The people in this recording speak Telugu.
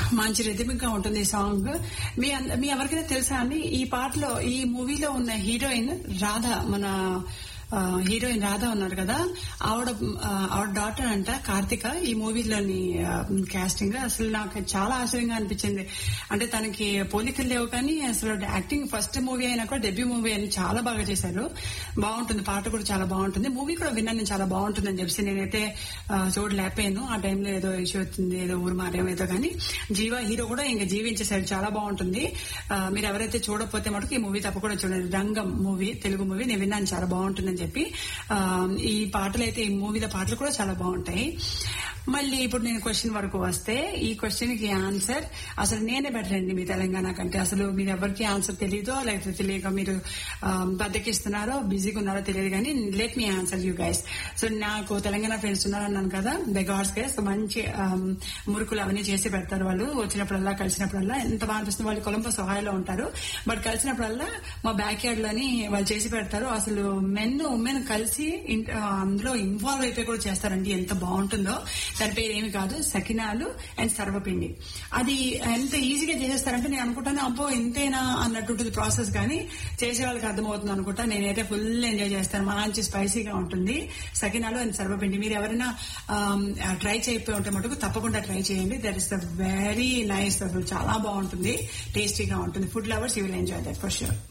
మంచి రిథమిక్ గా ఉంటుంది ఈ సాంగ్ మీ అంద- మీ ఎవరికైనా తెలుసా అండి ఈ పాటలో ఈ మూవీలో ఉన్న హీరోయిన్ రాధ మన ఆ, హీరోయిన్ రాధ ఉన్నారు కదా ఆవిడ ఆ, ఆవిడ డాటర్ అంట కార్తిక ఈ మూవీలోని కాస్టింగ్ అసలు నాకు చాలా ఆశ్చర్యంగా అనిపించింది అంటే తనకి పోలికలు లేవు కానీ అసలు యాక్టింగ్ ఫస్ట్ మూవీ అయినా కూడా డెబ్యూ మూవీ అని చాలా బాగా చేశారు బాగుంటుంది పాట కూడా చాలా బాగుంటుంది మూవీ కూడా విన్నాను నేను చాలా బాగుంటుందని చెప్పి నేనైతే ఆ, చూడలేకపోయాను ఆ టైంలో ఏదో ఇష్యూ వచ్చింది ఏదో ఊరు మారేమో ఏదో కానీ జీవ హీరో కూడా ఇంకా జీవించేశాడు చాలా బాగుంటుంది ఆ, మీరు ఎవరైతే చూడకపోతే మటుకు ఈ మూవీ తప్పకుండా చూడండి రంగం మూవీ తెలుగు మూవీ నేను విన్నాను చాలా బాగుంటుందని చెప్పి ఆ, ఈ పాటలు అయితే ఈ మూవీలో పాటలు కూడా చాలా బాగుంటాయి మళ్ళీ ఇప్పుడు నేను క్వశ్చన్ వరకు వస్తే ఈ క్వశ్చన్ కి ఆన్సర్ అసలు నేనే బెటర్ అండి మీ తెలంగాణ కంటే అసలు మీరు ఎవరికి ఆన్సర్ తెలియదో లేకపోతే తెలియక మీరు ఆ, బద్దకిస్తున్నారో బిజీగా ఉన్నారో తెలియదు కానీ let me answer you guys so నాకు తెలంగాణ ఫ్రెండ్స్ ఉన్నారన్నాను కదా బెగార్స్ గైస్ మంచి ఆ, మురుకులు అవన్నీ చేసి పెడతారు వాళ్ళు వచ్చినప్పుడల్లా కలిసినప్పుడల్లా ఎంత బాగా అనిపిస్తుంది వాళ్ళు కొలంబో సహాయంలో ఉంటారు బట్ కలిసినప్పుడల్లా మా బ్యాక్ యార్డ్ లోని వాళ్ళు చేసి పెడతారు అసలు మెన్ ఉమెన్ కలిసి ఇన్- ఆ, అందులో ఇన్వాల్వ్ అయిపోయి కూడా చేస్తారండి ఎంత బాగుంటుందో దాని పేరు ఏమి కాదు సకినాలు అండ్ సర్వపిండి అది ఎంత ఈజీగా చేసేస్తారంటే నేను అనుకుంటాను అబ్బో ఇంతేనా అన్నట్టు ఉంటుంది ప్రాసెస్ కానీ చేసే వాళ్ళకి అర్థమవుతుంది అనుకుంటా నేనైతే ఫుల్ ఎంజాయ్ చేస్తాను మంచి స్పైసీగా ఉంటుంది సకినాలు అండ్ సర్వపిండి మీరు ఎవరైనా ట్రై చేయకపోయి ఉంటే మటుకు తప్పకుండా ట్రై చేయండి that is the very nice అసలు చాలా బాగుంటుంది టేస్టీగా ఉంటుంది food lovers you will enjoy that for sure